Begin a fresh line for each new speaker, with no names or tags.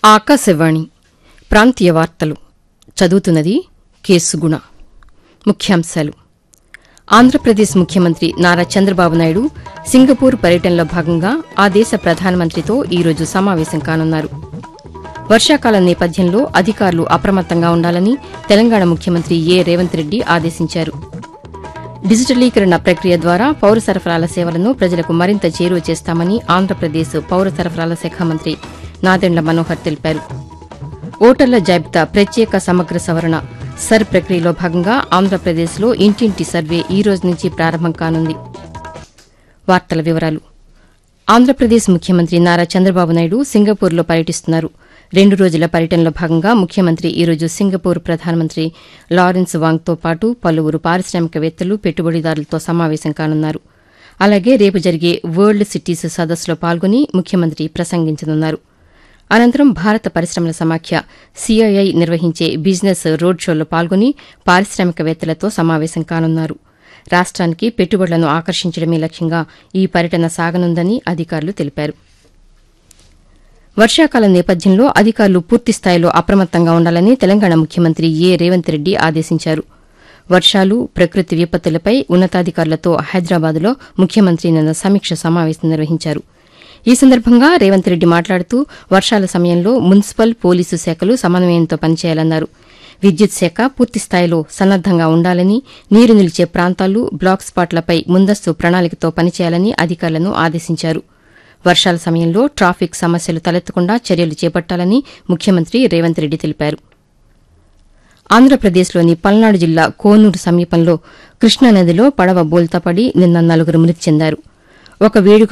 ఆకాశవాణి ప్రాంతీయ వార్తలు చదువుతున్నది కేసుగుణ ముఖ్యాంశాలు ఆంధ్రప్రదేశ్ ముఖ్యమంత్రి నారా చంద్రబాబు నాయుడు సింగపూర్ పర్యటనలో భాగంగా ఆ దేశ ప్రధానమంత్రితో ఈరోజు సమావేశం కానున్నారు వర్షాకాలం నేపథ్యంలో అధికారులు అప్రమత్తంగా ఉండాలని తెలంగాణ ముఖ్యమంత్రి ఏ రేవంత్ రెడ్డి ఆదేశించారు డిజిటలీకరణ ప్రక్రియ ద్వారా పౌర సరఫరాల సేవలను ప్రజలకు మరింత చేరువ చేస్తామని ఆంధ్రప్రదేశ్ పౌర సరఫరాల శాఖ మంత్రి నాదెండ్ల మనోహర్ తెలిపారు ఓటర్ల జాబితా ప్రత్యేక సమగ్ర సవరణ సర్ ప్రక్రియలో భాగంగా ఆంధ్రప్రదేశ్లో ఇంటింటి సర్వే ఈ రోజు నుంచి ప్రారంభం కానుంది వార్తల వివరాలు ఆంధ్రప్రదేశ్ ముఖ్యమంత్రి నారా చంద్రబాబు నాయుడు సింగపూర్లో పర్యటిస్తున్నారు రెండు రోజుల పర్యటనలో భాగంగా ముఖ్యమంత్రి ఈరోజు సింగపూర్ ప్రధానమంత్రి లారెన్స్ వాంగ్తో పాటు పలువురు పారిశ్రామికవేత్తలు పెట్టుబడిదారులతో సమావేశం కానున్నారు అలాగే రేపు జరిగే వరల్డ్ సిటీస్ సదస్సులో పాల్గొని ముఖ్యమంత్రి ప్రసంగించనున్నారు అనంతరం భారత పరిశ్రమల సమాఖ్య సిఐఐ నిర్వహించే బిజినెస్ రోడ్ షోలో పాల్గొని పారిశ్రామికవేత్తలతో సమావేశం కానున్నారు రాష్ట్రానికి పెట్టుబడులను ఆకర్షించడమే లక్ష్యంగా ఈ పర్యటన సాగనుందని అధికారులు తెలిపారు వర్షాకాలం నేపథ్యంలో అధికారులు పూర్తిస్థాయిలో అప్రమత్తంగా ఉండాలని తెలంగాణ ముఖ్యమంత్రి ఏ రేవంత్ రెడ్డి ఆదేశించారు వర్షాలు ప్రకృతి విపత్తులపై ఉన్నతాధికారులతో హైదరాబాద్లో ముఖ్యమంత్రి నిన్న సమీక్ష సమావేశం నిర్వహించారు ఈ సందర్భంగా రేవంత్ రెడ్డి మాట్లాడుతూ వర్షాల సమయంలో మున్సిపల్ పోలీసు శాఖలు సమన్వయంతో పనిచేయాలన్నారు విద్యుత్ శాఖ పూర్తిస్థాయిలో సన్నద్దంగా ఉండాలని నీరు నిలిచే ప్రాంతాలు బ్లాక్ స్పాట్లపై ముందస్తు ప్రణాళికతో పనిచేయాలని అధికారులను ఆదేశించారు వర్షాల సమయంలో ట్రాఫిక్ సమస్యలు తలెత్తకుండా చర్యలు చేపట్టాలని ముఖ్యమంత్రి రేవంత్ రెడ్డి తెలిపారు ఆంధ్రప్రదేశ్లోని పల్నాడు జిల్లా కోనూరు సమీపంలో కృష్ణానదిలో పడవ బోల్తాపడి నిన్న నలుగురు మృతి చెందారు ఒక వేడుక